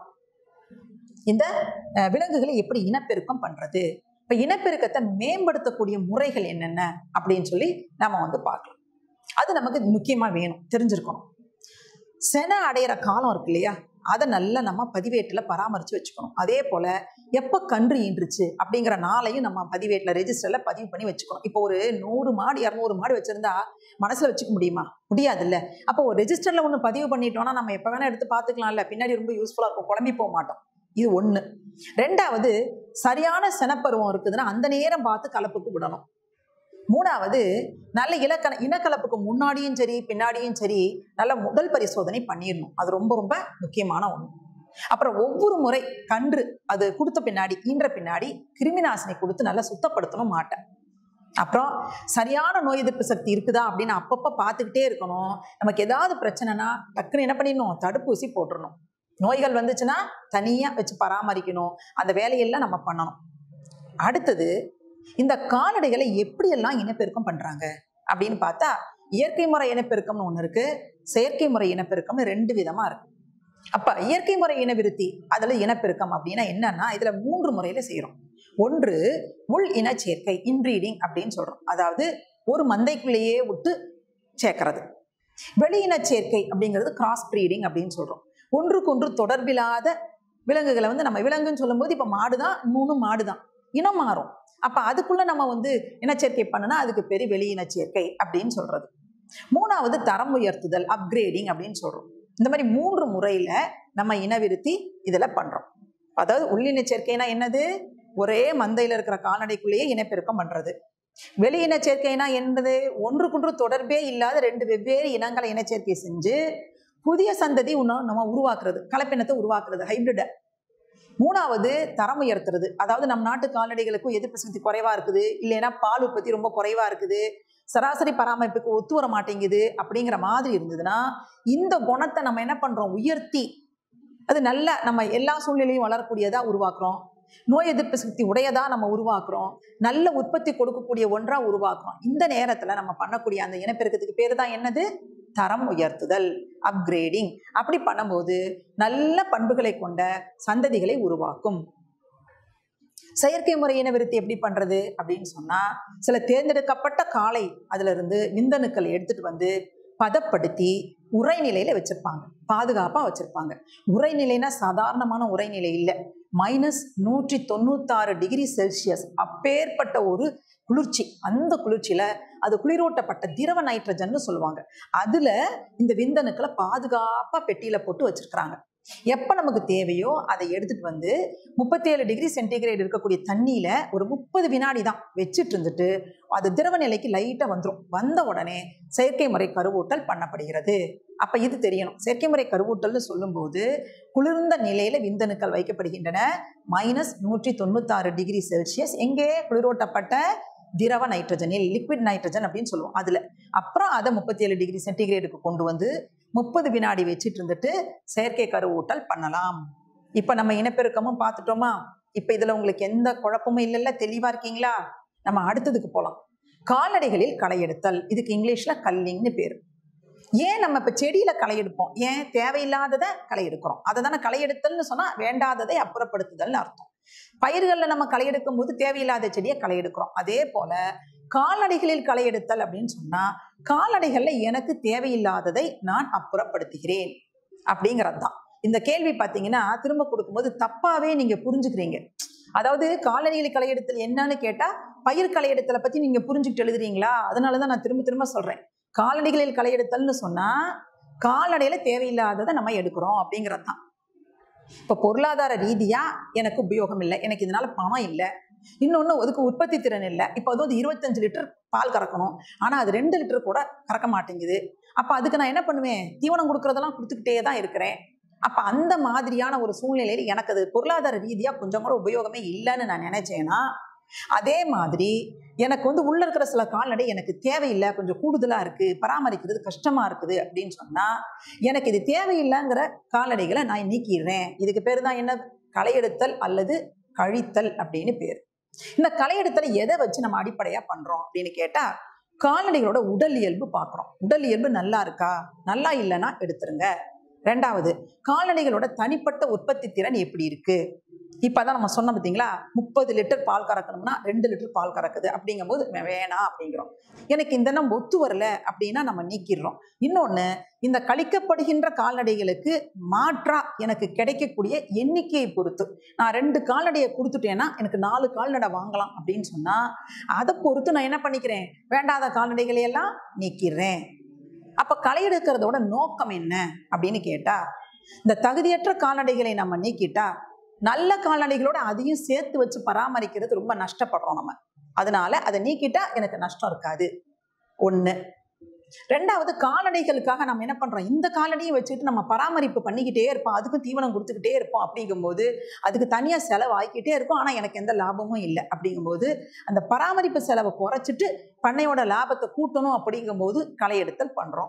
இந்த அஹ், விலங்குகளை எப்படி இனப்பெருக்கம் பண்றது இப்ப இனப்பெருக்கத்தை மேம்படுத்தக்கூடிய முறைகள் என்னென்ன அப்படின்னு சொல்லி நம்ம வந்து பார்க்கலாம் அது நமக்கு முக்கியமா வேணும் தெரிஞ்சிருக்கணும் செனை அடையிற காலம் இருக்கு இல்லையா அதை நல்லா நம்ம பதிவேட்டில் பராமரித்து வச்சுக்கணும் அதே போல் எப்போ கன்று ஈன்றுச்சு அப்படிங்கிற நாளையும் நம்ம பதிவேட்டில் ரெஜிஸ்டரில் பதிவு பண்ணி வச்சுக்கணும் இப்போ ஒரு நூறு மாடு இரநூறு மாடு வச்சுருந்தா மனசில் வச்சுக்க முடியுமா முடியாதுல்ல அப்போ ஒரு ரெஜிஸ்டரில் ஒன்று பதிவு பண்ணிட்டோம்னா நம்ம எப்போ வேணால் எடுத்து பார்த்துக்கலாம்ல பின்னாடி ரொம்ப யூஸ்ஃபுல்லாக இருக்கும் குழம்பி போக மாட்டோம் இது ஒன்று ரெண்டாவது சரியான செனப்பருவம் இருக்குதுன்னா அந்த நேரம் பார்த்து கலப்புக்கு விடணும் மூணாவது நல்ல இலக்கண இனக்கலப்புக்கு முன்னாடியும் சரி பின்னாடியும் சரி நல்ல முதல் பரிசோதனை பண்ணிடணும் அது ரொம்ப ரொம்ப முக்கியமான ஒன்று அப்புறம் ஒவ்வொரு முறை கன்று அது கொடுத்த பின்னாடி ஈன்ற பின்னாடி கிருமிநாசினி கொடுத்து நல்லா சுத்தப்படுத்தணும் மாட்டேன் அப்புறம் சரியான நோய் எதிர்ப்பு சக்தி இருக்குதா அப்படின்னு அப்பப்போ பார்த்துக்கிட்டே இருக்கணும் நமக்கு ஏதாவது பிரச்சனைனா டக்குன்னு என்ன பண்ணிடணும் தடுப்பூசி போட்டுடணும் நோய்கள் வந்துச்சுன்னா தனியாக வச்சு பராமரிக்கணும் அந்த வேலையெல்லாம் நம்ம பண்ணணும் அடுத்தது இந்த கால்நடைகளை எப்படியெல்லாம் இனப்பெருக்கம் பண்றாங்க அப்படின்னு பார்த்தா இயற்கை முறை இனப்பெருக்கம்னு ஒன்று இருக்கு செயற்கை முறை இனப்பெருக்கம்னு ரெண்டு விதமா இருக்கு அப்ப இயற்கை முறை இனவிருத்தி அதுல இனப்பெருக்கம் அப்படின்னா என்னன்னா இதுல மூன்று முறையில செய்யறோம் ஒன்று உள் இனச்சேர்க்கை இன்பிரீடிங் அப்படின்னு சொல்றோம் அதாவது ஒரு மந்தைக்குள்ளேயே விட்டு சேர்க்கறது வெளி இனச்சேர்க்கை அப்படிங்கிறது கிராஸ் ப்ரீடிங் அப்படின்னு சொல்றோம் ஒன்றுக்கொன்று தொடர்பில்லாத விலங்குகளை வந்து நம்ம விலங்குன்னு சொல்லும்போது இப்போ மாடு தான் மூணு மாடு தான் இனம் மாறும் அப்போ அதுக்குள்ள நம்ம வந்து இனச்சேர்க்கை பண்ணுனா அதுக்கு பெரிய வெளி இனச்சேர்க்கை அப்படின்னு சொல்றது மூணாவது தரம் உயர்த்துதல் அப்கிரேடிங் அப்படின்னு சொல்றோம் இந்த மாதிரி மூன்று முறையில நம்ம இனவிருத்தி இதில் பண்றோம் அதாவது உள்ளின சேர்க்கைனா என்னது ஒரே மந்தையில் இருக்கிற கால்நடைக்குள்ளேயே இனப்பெருக்கம் பண்றது வெளி இனச்சேர்க்கைனா என்னது ஒன்றுக்கொன்று தொடர்பே இல்லாத ரெண்டு வெவ்வேறு இனங்களை இனச்சேர்க்கை செஞ்சு புதிய சந்ததி இன்னும் நம்ம உருவாக்குறது கலப்பினத்தை உருவாக்குறது ஹைபிரிட மூணாவது தரம் உயர்த்துறது அதாவது நம் நாட்டு கால்நடைகளுக்கும் எதிர்ப்பு சக்தி குறைவா இருக்குது இல்லைன்னா பால் உற்பத்தி ரொம்ப குறைவா இருக்குது சராசரி பராமரிப்புக்கு ஒத்து வர மாட்டேங்குது அப்படிங்கிற மாதிரி இருந்ததுன்னா இந்த குணத்தை நம்ம என்ன பண்றோம் உயர்த்தி அது நல்ல நம்ம எல்லா சூழ்நிலையும் வளரக்கூடியதா உருவாக்குறோம் நோய் எதிர்ப்பு சக்தி உடையதா நம்ம உருவாக்குறோம் நல்ல உற்பத்தி கொடுக்கக்கூடிய ஒன்றா உருவாக்குறோம் இந்த நேரத்துல நம்ம பண்ணக்கூடிய அந்த இனப்பெருக்கத்துக்கு பேர் தான் என்னது தரம் உயர்த்துதல் அப்கிரேடிங் அப்படி பண்ணும்போது நல்ல பண்புகளை கொண்ட சந்ததிகளை உருவாக்கும் செயற்கை முறை இனவிருத்தி எப்படி பண்றது அப்படின்னு சொன்னா சில தேர்ந்தெடுக்கப்பட்ட காளை அதுல இருந்து விந்தணுக்கள் எடுத்துட்டு வந்து பதப்படுத்தி உரைநிலையில வச்சிருப்பாங்க பாதுகாப்பா வச்சிருப்பாங்க உரைநிலைனா சாதாரணமான உரைநிலை இல்லை மைனஸ் நூற்றி தொண்ணூத்தாறு டிகிரி செல்சியஸ் அப்பேற்பட்ட ஒரு குளிர்ச்சி அந்த குளிர்ச்சியில அது குளிரூட்டப்பட்ட திரவ நைட்ரஜன்னு சொல்லுவாங்க அதுல இந்த விந்தணுக்களை பாதுகாப்பா பெட்டியில போட்டு வச்சிருக்கிறாங்க எப்ப நமக்கு தேவையோ அதை எடுத்துட்டு வந்து முப்பத்தேழு டிகிரி சென்டிகிரேட் இருக்கக்கூடிய தண்ணியில ஒரு முப்பது வினாடி தான் வச்சுட்டு இருந்துட்டு அது திரவ நிலைக்கு லைட்டா வந்துடும் வந்த உடனே செயற்கை முறை கருவூட்டல் பண்ணப்படுகிறது அப்ப இது தெரியணும் செயற்கை முறை கருவூட்டல்னு சொல்லும்போது குளிர்ந்த நிலையில விந்தணுக்கள் வைக்கப்படுகின்றன மைனஸ் நூற்றி தொண்ணூத்தாறு டிகிரி செல்சியஸ் எங்கே குளிரூட்டப்பட்ட திரவ நைட்ரஜனில் லிக்விட் நைட்ரஜன் அப்படின்னு சொல்லுவோம் அதுல அப்புறம் அதை முப்பத்தி ஏழு டிகிரி சென்டிகிரேடுக்கு கொண்டு வந்து முப்பது வினாடி வச்சுட்டு இருந்துட்டு செயற்கை கருவூட்டல் பண்ணலாம் இப்ப நம்ம இனப்பெருக்கமும் பார்த்துட்டோமா இப்ப இதுல உங்களுக்கு எந்த குழப்பமும் இல்லைல்ல தெளிவா இருக்கீங்களா நம்ம அடுத்ததுக்கு போலாம் கால்நடைகளில் களை எடுத்தல் இதுக்கு இங்கிலீஷ்ல கல்லிங்னு பேரு ஏன் நம்ம இப்ப செடியில களை எடுப்போம் ஏன் தேவையில்லாததை களை எடுக்கிறோம் அதை தானே களை எடுத்தல்னு சொன்னா வேண்டாததை அப்புறப்படுத்துதல்னு அர்த்தம் பயிர்களில் நம்ம களை எடுக்கும் போது தேவையில்லாத செடியை களை எடுக்கிறோம் அதே போல கால்நடைகளில் களை எடுத்தல் அப்படின்னு சொன்னா கால்நடைகள்ல எனக்கு தேவையில்லாததை நான் அப்புறப்படுத்துகிறேன் அப்படிங்கிறது தான் இந்த கேள்வி பார்த்தீங்கன்னா திரும்ப கொடுக்கும்போது தப்பாவே நீங்க புரிஞ்சுக்கிறீங்க அதாவது கால்நடைகளை களை எடுத்தல் என்னன்னு கேட்டா பயிர் களை எடுத்தலை பத்தி நீங்க புரிஞ்சுக்கிட்டு எழுதுறீங்களா அதனால தான் நான் திரும்ப திரும்ப சொல்றேன் கால்நடைகளில் களை எடுத்தல்னு சொன்னா கால்நடையில தேவையில்லாததை நம்ம எடுக்கிறோம் அப்படிங்கிறது தான் இப்போ பொருளாதார ரீதியா எனக்கு உபயோகம் இல்லை எனக்கு இதனால பணம் இல்லை இன்னொன்று அதுக்கு உற்பத்தி திறன் இல்லை இப்போ அது வந்து இருபத்தஞ்சு லிட்டர் பால் கறக்கணும் ஆனால் அது ரெண்டு லிட்டர் கூட கறக்க மாட்டேங்குது அப்போ அதுக்கு நான் என்ன பண்ணுவேன் தீவனம் கொடுக்குறதெல்லாம் கொடுத்துக்கிட்டே தான் இருக்கிறேன் அப்போ அந்த மாதிரியான ஒரு சூழ்நிலையில் எனக்கு அது பொருளாதார ரீதியாக கொஞ்சம் கூட உபயோகமே இல்லைன்னு நான் நினைச்சேன்னா அதே மாதிரி எனக்கு வந்து உள்ள இருக்கிற சில கால்நடை எனக்கு தேவையில்லை கொஞ்சம் கூடுதலாக இருக்குது பராமரிக்கிறது கஷ்டமாக இருக்குது அப்படின்னு சொன்னால் எனக்கு இது தேவையில்லைங்கிற கால்நடைகளை நான் நீக்கிடுறேன் இதுக்கு பேர் தான் என்ன களையெடுத்தல் அல்லது கழித்தல் அப்படின்னு பேர் இந்த களையெடுத்தலை எதை வச்சு நம்ம அடிப்படையாக பண்ணுறோம் அப்படின்னு கேட்டால் கால்நடைகளோட உடல் இயல்பு பார்க்குறோம் உடல் இயல்பு நல்லா இருக்கா நல்லா இல்லைன்னா எடுத்துருங்க ரெண்டாவது கால்நடைகளோட தனிப்பட்ட உற்பத்தி திறன் எப்படி இருக்கு இப்பதான் நம்ம சொன்னோம் பார்த்தீங்களா முப்பது லிட்டர் பால் கறக்கணும்னா ரெண்டு லிட்டர் பால் கறக்குது அப்படிங்கும்போது வே- வேணாம் அப்படிங்கிறோம் எனக்கு இந்த எண்ணம் ஒத்து வரல அப்படின்னா நம்ம நீக்கிடுறோம் இன்னொன்று இந்த கழிக்கப்படுகின்ற கால்நடைகளுக்கு மாற்றா எனக்கு கிடைக்கக்கூடிய எண்ணிக்கையை பொறுத்து நான் ரெண்டு கால்நடையை கொடுத்துட்டேன்னா எனக்கு நாலு கால்நடை வாங்கலாம் அப்படின்னு சொன்னா அதை பொறுத்து நான் என்ன பண்ணிக்கிறேன் வேண்டாத கால்நடைகளை எல்லாம் நீக்கிடுறேன் அப்ப களை எடுக்கிறதோட நோக்கம் என்ன அப்படின்னு கேட்டா இந்த தகுதியற்ற கால்நடைகளை நம்ம நீக்கிட்டா நல்ல கால்நடைகளோட அதையும் சேர்த்து வச்சு பராமரிக்கிறது ரொம்ப நஷ்டப்படுறோம் நம்ம அதனால அதை நீக்கிட்டா எனக்கு நஷ்டம் இருக்காது ஒண்ணு ரெண்டாவது கால்நடைகளுக்காக நம்ம என்ன பண்றோம் இந்த கால்நடையை வச்சுட்டு நம்ம பராமரிப்பு பண்ணிக்கிட்டே இருப்போம் அதுக்கும் தீவனம் கொடுத்துக்கிட்டே இருப்போம் அப்படிங்கும்போது அதுக்கு தனியா செலவு ஆக்கிட்டே இருக்கும் ஆனா எனக்கு எந்த லாபமும் இல்லை அப்படிங்கும்போது அந்த பராமரிப்பு செலவை குறைச்சிட்டு பண்ணையோட லாபத்தை கூட்டணும் அப்படிங்கும்போது களை எடுத்தல் பண்றோம்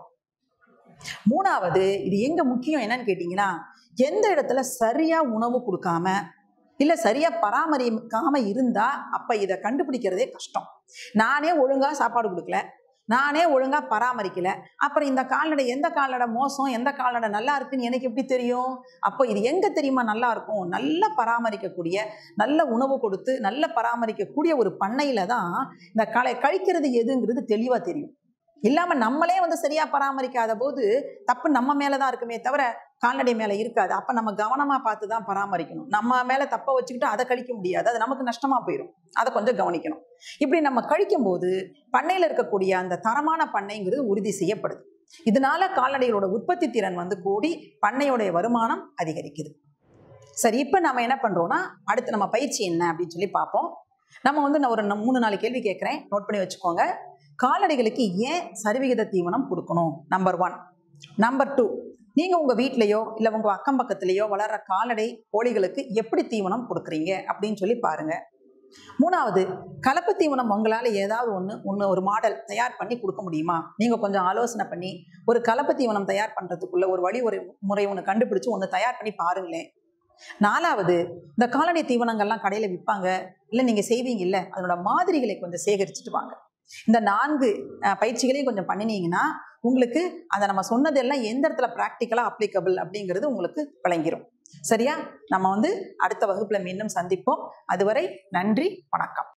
மூணாவது இது எங்க முக்கியம் என்னன்னு கேட்டிங்கன்னா எந்த இடத்துல சரியா உணவு கொடுக்காம இல்ல சரியா பராமரிக்காம இருந்தா அப்ப இதை கண்டுபிடிக்கிறதே கஷ்டம் நானே ஒழுங்கா சாப்பாடு கொடுக்கல நானே ஒழுங்கா பராமரிக்கல அப்புறம் இந்த கால்நடை எந்த கால்நடை மோசம் எந்த கால்நடை நல்லா இருக்குன்னு எனக்கு எப்படி தெரியும் அப்போ இது எங்க தெரியுமா நல்லா இருக்கும் நல்லா பராமரிக்கக்கூடிய நல்ல உணவு கொடுத்து நல்ல பராமரிக்கக்கூடிய ஒரு பண்ணையில தான் இந்த களை கழிக்கிறது எதுங்கிறது தெளிவா தெரியும் இல்லாம நம்மளே வந்து சரியா பராமரிக்காத போது தப்பு நம்ம மேலதான் இருக்குமே தவிர கால்நடை மேல இருக்காது அப்ப நம்ம கவனமா பார்த்து தான் பராமரிக்கணும் நம்ம மேல தப்ப வச்சுக்கிட்டு அதை கழிக்க முடியாது அது நமக்கு நஷ்டமா போயிடும் அதை கொஞ்சம் கவனிக்கணும் இப்படி நம்ம கழிக்கும் போது பண்ணையில இருக்கக்கூடிய அந்த தரமான பண்ணைங்கிறது உறுதி செய்யப்படுது இதனால கால்நடைகளோட உற்பத்தி திறன் வந்து கூடி பண்ணையோடைய வருமானம் அதிகரிக்குது சரி இப்போ நம்ம என்ன பண்றோம்னா அடுத்து நம்ம பயிற்சி என்ன அப்படின்னு சொல்லி பார்ப்போம் நம்ம வந்து நான் ஒரு ந- மூணு நாலு கேள்வி கேட்குறேன் நோட் பண்ணி வச்சுக்கோங்க கால்நடைகளுக்கு ஏன் சரிவிகித தீவனம் கொடுக்கணும் நம்பர் ஒன் நம்பர் டூ நீங்கள் உங்கள் வீட்லேயோ இல்லை உங்கள் அக்கம் பக்கத்துலேயோ வளர்கிற கால்நடை கோழிகளுக்கு எப்படி தீவனம் கொடுக்குறீங்க அப்படின்னு சொல்லி பாருங்க மூணாவது கலப்பு தீவனம் உங்களால் ஏதாவது ஒன்று ஒன்று ஒரு மாடல் தயார் பண்ணி கொடுக்க முடியுமா நீங்கள் கொஞ்சம் ஆலோசனை பண்ணி ஒரு கலப்பு தீவனம் தயார் பண்ணுறதுக்குள்ள ஒரு வழி ஒரு முறை ஒன்று கண்டுபிடிச்சு ஒன்று தயார் பண்ணி பாருங்களேன் நாலாவது இந்த கால்நடை தீவனங்கள்லாம் கடையில் விற்பாங்க இல்லை நீங்கள் செய்வீங்க இல்லை அதனோட மாதிரிகளை கொஞ்சம் சேகரிச்சுட்டு வாங்க இந்த நான்கு அஹ், பயிற்சிகளையும் கொஞ்சம் பண்ணினீங்கன்னா உங்களுக்கு அதை நம்ம சொன்னதெல்லாம் எந்த இடத்துல ப்ராக்டிக்கலாக அப்ளிகபிள் அப்படிங்கிறது உங்களுக்கு விளங்கிரும் சரியா நம்ம வந்து அடுத்த வகுப்புல மீண்டும் சந்திப்போம் அதுவரை நன்றி வணக்கம்